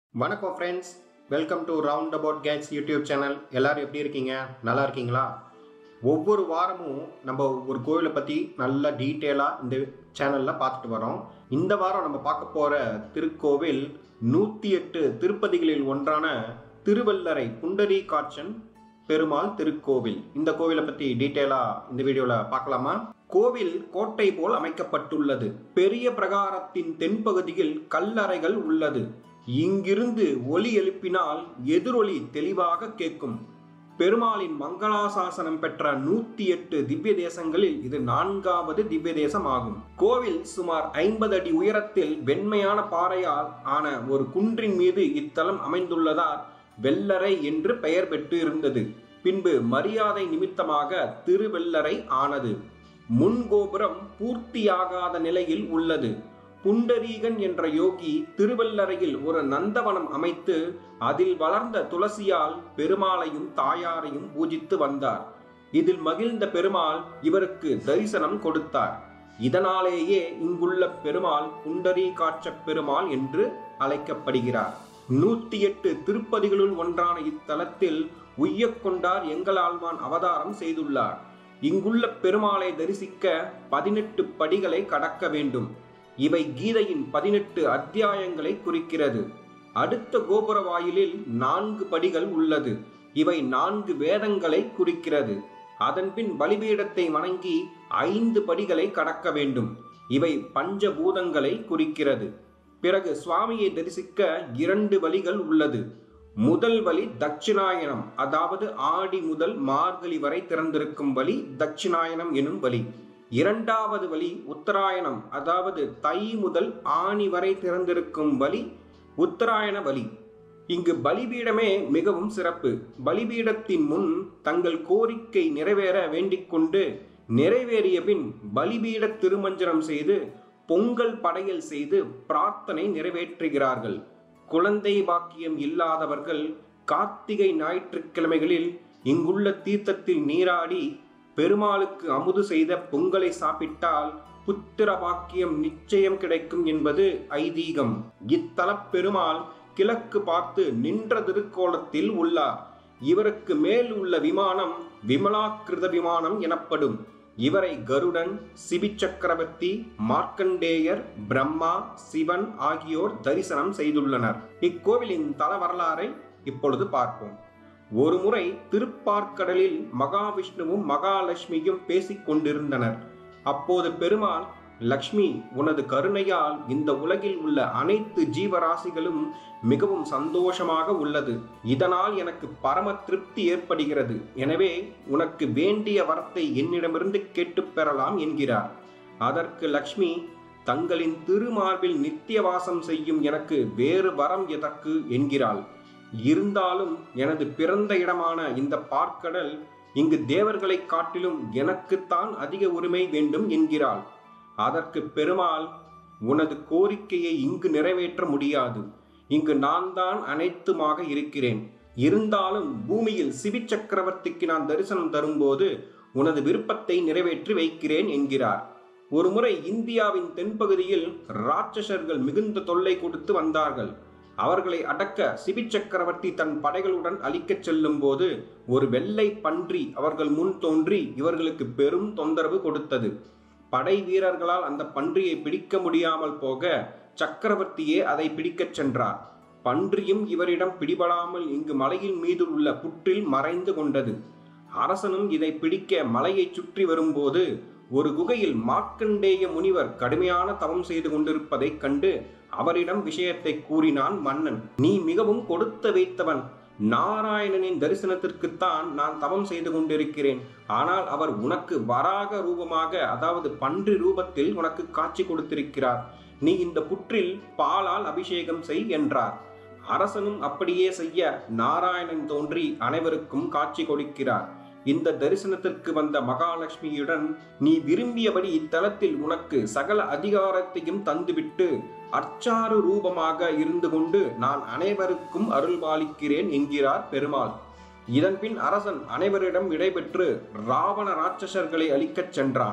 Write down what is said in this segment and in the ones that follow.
வணக்கம் friends welcome to round about cats YouTube channel எல்லாரும் எப்படி இருக்கீங்க நல்லா இருக்கீங்களா ஒவ்வொரு வாரமும் நம்ம ஒரு கோவிலை பற்றி நல்ல டீட்டெயிலாக இந்த சேனலில் பார்த்துட்டு வரோம் இந்த வாரம் நம்ம பார்க்க போகிற திருக்கோவில் நூற்றி எட்டு திருப்பதிகளில் ஒன்றான திருவல்லரை புண்டரி காட்சன் பெருமாள் திருக்கோவில் இந்த கோவிலை பற்றி டீட்டெயிலாக இந்த வீடியோவில் பார்க்கலாமா கோவில் கோட்டை போல் அமைக்கப்பட்டுள்ளது பெரிய பிரகாரத்தின் தென்பகுதியில் கல்லறைகள் உள்ளது இங்கிருந்து ஒலி எழுப்பினால் எதிரொலி தெளிவாக கேட்கும் பெருமாளின் மங்களாசாசனம் பெற்ற நூத்தி எட்டு திவ்ய தேசங்களில் இது நான்காவது திவ்ய தேசம் ஆகும் கோவில் சுமார் ஐம்பது அடி உயரத்தில் வெண்மையான பாறையால் ஆன ஒரு குன்றின் மீது இத்தலம் அமைந்துள்ளதால் வெள்ளரை என்று பெயர் பெற்று இருந்தது பின்பு மரியாதை நிமித்தமாக திருவெள்ளரை ஆனது முன் கோபுரம் பூர்த்தியாகாத நிலையில் உள்ளது புண்டரீகன் என்ற யோகி திருவல்லறையில் ஒரு நந்தவனம் அமைத்து அதில் வளர்ந்த துளசியால் பெருமாளையும் தாயாரையும் பூஜித்து வந்தார் இதில் மகிழ்ந்த பெருமாள் இவருக்கு தரிசனம் கொடுத்தார் இதனாலேயே இங்குள்ள பெருமாள் புண்டரீகாட்ச பெருமாள் என்று அழைக்கப்படுகிறார் நூத்தி எட்டு திருப்பதிகளுள் ஒன்றான இத்தலத்தில் உய்யக் கொண்டார் எங்களாழ்வான் அவதாரம் செய்துள்ளார் இங்குள்ள பெருமாளை தரிசிக்க பதினெட்டு படிகளை கடக்க வேண்டும் இவை கீதையின் பதினெட்டு அத்தியாயங்களை குறிக்கிறது அடுத்த கோபுர வாயிலில் நான்கு படிகள் உள்ளது இவை நான்கு வேதங்களை குறிக்கிறது அதன்பின் பலிபீடத்தை வணங்கி ஐந்து படிகளை கடக்க வேண்டும் இவை பஞ்சபூதங்களை குறிக்கிறது பிறகு சுவாமியை தரிசிக்க இரண்டு வழிகள் உள்ளது முதல் வழி தட்சிணாயனம் அதாவது ஆடி முதல் மார்கழி வரை திறந்திருக்கும் வழி தட்சிணாயனம் எனும் வழி இரண்டாவது வழி உத்தராயணம் அதாவது தை முதல் ஆணி வரை திறந்திருக்கும் வழி உத்தராயண வழி இங்கு பலிபீடமே மிகவும் சிறப்பு பலிபீடத்தின் முன் தங்கள் கோரிக்கை நிறைவேற வேண்டிக் கொண்டு நிறைவேறிய பின் பலிபீட திருமஞ்சனம் செய்து பொங்கல் படையல் செய்து பிரார்த்தனை நிறைவேற்றுகிறார்கள் குழந்தை பாக்கியம் இல்லாதவர்கள் கார்த்திகை ஞாயிற்றுக்கிழமைகளில் இங்குள்ள தீர்த்தத்தில் நீராடி பெருமாளுக்கு அமுது செய்த பொங்கலை சாப்பிட்டால் புத்திர பாக்கியம் நிச்சயம் கிடைக்கும் என்பது ஐதீகம் இத்தலப் பெருமாள் கிழக்கு பார்த்து நின்ற திருக்கோலத்தில் உள்ளார் இவருக்கு மேல் உள்ள விமானம் விமலாக்கிருத விமானம் எனப்படும் இவரை கருடன் சிபி சக்கரவர்த்தி மார்க்கண்டேயர் பிரம்மா சிவன் ஆகியோர் தரிசனம் செய்துள்ளனர் இக்கோவிலின் தல வரலாறை இப்பொழுது பார்ப்போம் ஒருமுறை திருப்பார்க்கடலில் மகாவிஷ்ணுவும் மகாலட்சுமியும் பேசிக் கொண்டிருந்தனர் அப்போது பெருமாள் லக்ஷ்மி உனது கருணையால் இந்த உலகில் உள்ள அனைத்து ஜீவராசிகளும் மிகவும் சந்தோஷமாக உள்ளது இதனால் எனக்கு பரம திருப்தி ஏற்படுகிறது எனவே உனக்கு வேண்டிய வரத்தை என்னிடமிருந்து கேட்டுப் பெறலாம் என்கிறார் அதற்கு லக்ஷ்மி தங்களின் திருமார்பில் நித்தியவாசம் செய்யும் எனக்கு வேறு வரம் எதற்கு என்கிறாள் இருந்தாலும் எனது பிறந்த இடமான இந்த பார்க்கடல் இங்கு தேவர்களைக் காட்டிலும் எனக்குத்தான் அதிக உரிமை வேண்டும் என்கிறாள் அதற்கு பெருமாள் உனது கோரிக்கையை இங்கு நிறைவேற்ற முடியாது இங்கு நான் தான் அனைத்துமாக இருக்கிறேன் இருந்தாலும் பூமியில் சிவி சக்கரவர்த்திக்கு நான் தரிசனம் தரும்போது உனது விருப்பத்தை நிறைவேற்றி வைக்கிறேன் என்கிறார் ஒருமுறை இந்தியாவின் தென்பகுதியில் ராட்சசர்கள் மிகுந்த தொல்லை கொடுத்து வந்தார்கள் அவர்களை அடக்க சிபி சக்கரவர்த்தி தன் படைகளுடன் அழிக்கச் செல்லும் போது ஒரு வெள்ளை பன்றி அவர்கள் முன் தோன்றி இவர்களுக்கு பெரும் தொந்தரவு கொடுத்தது படை வீரர்களால் அந்த பன்றியை பிடிக்க முடியாமல் போக சக்கரவர்த்தியே அதை பிடிக்கச் சென்றார் பன்றியும் இவரிடம் பிடிபடாமல் இங்கு மலையின் மீது உள்ள புற்றில் மறைந்து கொண்டது அரசனும் இதை பிடிக்க மலையை சுற்றி வரும்போது ஒரு குகையில் மார்க்கண்டேய முனிவர் கடுமையான தவம் செய்து கொண்டிருப்பதைக் கண்டு அவரிடம் விஷயத்தை கூறினான் மன்னன் நீ மிகவும் கொடுத்து வைத்தவன் நாராயணனின் தரிசனத்திற்குத்தான் நான் தவம் செய்து கொண்டிருக்கிறேன் ஆனால் அவர் உனக்கு வராக ரூபமாக அதாவது பன்றி ரூபத்தில் உனக்கு காட்சி கொடுத்திருக்கிறார் நீ இந்த புற்றில் பாலால் அபிஷேகம் செய் என்றார் அரசனும் அப்படியே செய்ய நாராயணன் தோன்றி அனைவருக்கும் காட்சி கொடுக்கிறார் இந்த தரிசனத்திற்கு வந்த மகாலட்சுமியுடன் நீ விரும்பியபடி இத்தலத்தில் உனக்கு சகல அதிகாரத்தையும் தந்துவிட்டு அச்சாறு ரூபமாக இருந்து கொண்டு நான் அனைவருக்கும் அருள்பாலிக்கிறேன் என்கிறார் பெருமாள் இதன்பின் அரசன் அனைவரிடம் விடைபெற்று ராவண ராட்சசர்களை அழிக்கச் சென்றான்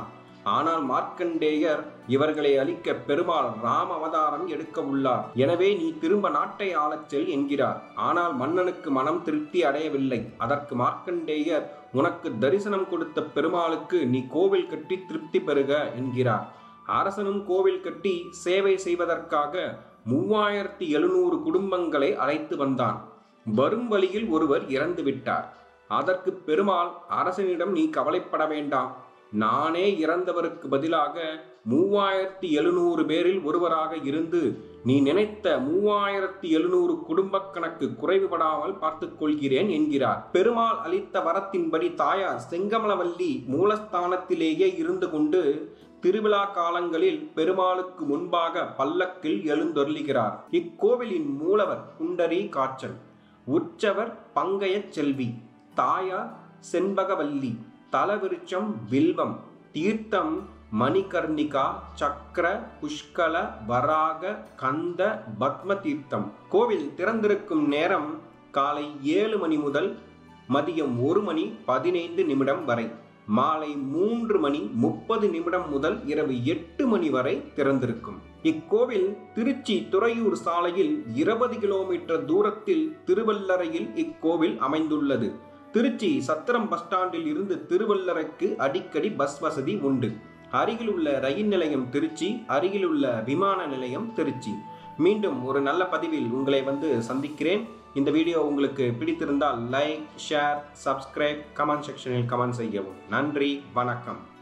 ஆனால் மார்க்கண்டேயர் இவர்களை அழிக்க பெருமாள் ராம அவதாரம் எடுக்க உள்ளார் எனவே நீ திரும்ப நாட்டை ஆளச் செல் என்கிறார் ஆனால் மன்னனுக்கு மனம் திருப்தி அடையவில்லை அதற்கு மார்க்கண்டேயர் உனக்கு தரிசனம் கொடுத்த பெருமாளுக்கு நீ கோவில் கட்டி திருப்தி பெறுக என்கிறார் அரசனும் கோவில் கட்டி சேவை செய்வதற்காக மூவாயிரத்தி எழுநூறு குடும்பங்களை அழைத்து வந்தான் வரும் வழியில் ஒருவர் இறந்து விட்டார் அதற்கு பெருமாள் அரசனிடம் நீ கவலைப்பட வேண்டாம் நானே இறந்தவருக்கு பதிலாக மூவாயிரத்தி எழுநூறு பேரில் ஒருவராக இருந்து நீ நினைத்த மூவாயிரத்தி எழுநூறு குடும்ப கணக்கு குறைவுபடாமல் பார்த்துக் கொள்கிறேன் என்கிறார் பெருமாள் அளித்த வரத்தின்படி தாயார் செங்கமலவல்லி மூலஸ்தானத்திலேயே இருந்து கொண்டு திருவிழா காலங்களில் பெருமாளுக்கு முன்பாக பல்லக்கில் எழுந்தொருளுகிறார் இக்கோவிலின் மூலவர் குண்டரி காய்ச்சல் உற்சவர் பங்கைய செல்வி தாயார் செண்பகவல்லி தலவிருச்சம் வில்வம் தீர்த்தம் மணிகர்ணிகா சக்கர புஷ்கல வராக கந்த பத்ம தீர்த்தம் கோவில் திறந்திருக்கும் நேரம் காலை ஏழு மணி முதல் மதியம் ஒரு மணி பதினைந்து நிமிடம் வரை மாலை மூன்று மணி முப்பது நிமிடம் முதல் இரவு எட்டு மணி வரை திறந்திருக்கும் இக்கோவில் திருச்சி துறையூர் சாலையில் இருபது கிலோமீட்டர் தூரத்தில் திருவல்லறையில் இக்கோவில் அமைந்துள்ளது திருச்சி சத்திரம் பஸ் ஸ்டாண்டில் இருந்து திருவல்லறைக்கு அடிக்கடி பஸ் வசதி உண்டு அருகிலுள்ள ரயில் நிலையம் திருச்சி அருகிலுள்ள விமான நிலையம் திருச்சி மீண்டும் ஒரு நல்ல பதிவில் உங்களை வந்து சந்திக்கிறேன் இந்த வீடியோ உங்களுக்கு பிடித்திருந்தால் லைக் ஷேர் சப்ஸ்கிரைப் கமெண்ட் செக்ஷனில் கமெண்ட் செய்யவும் நன்றி வணக்கம்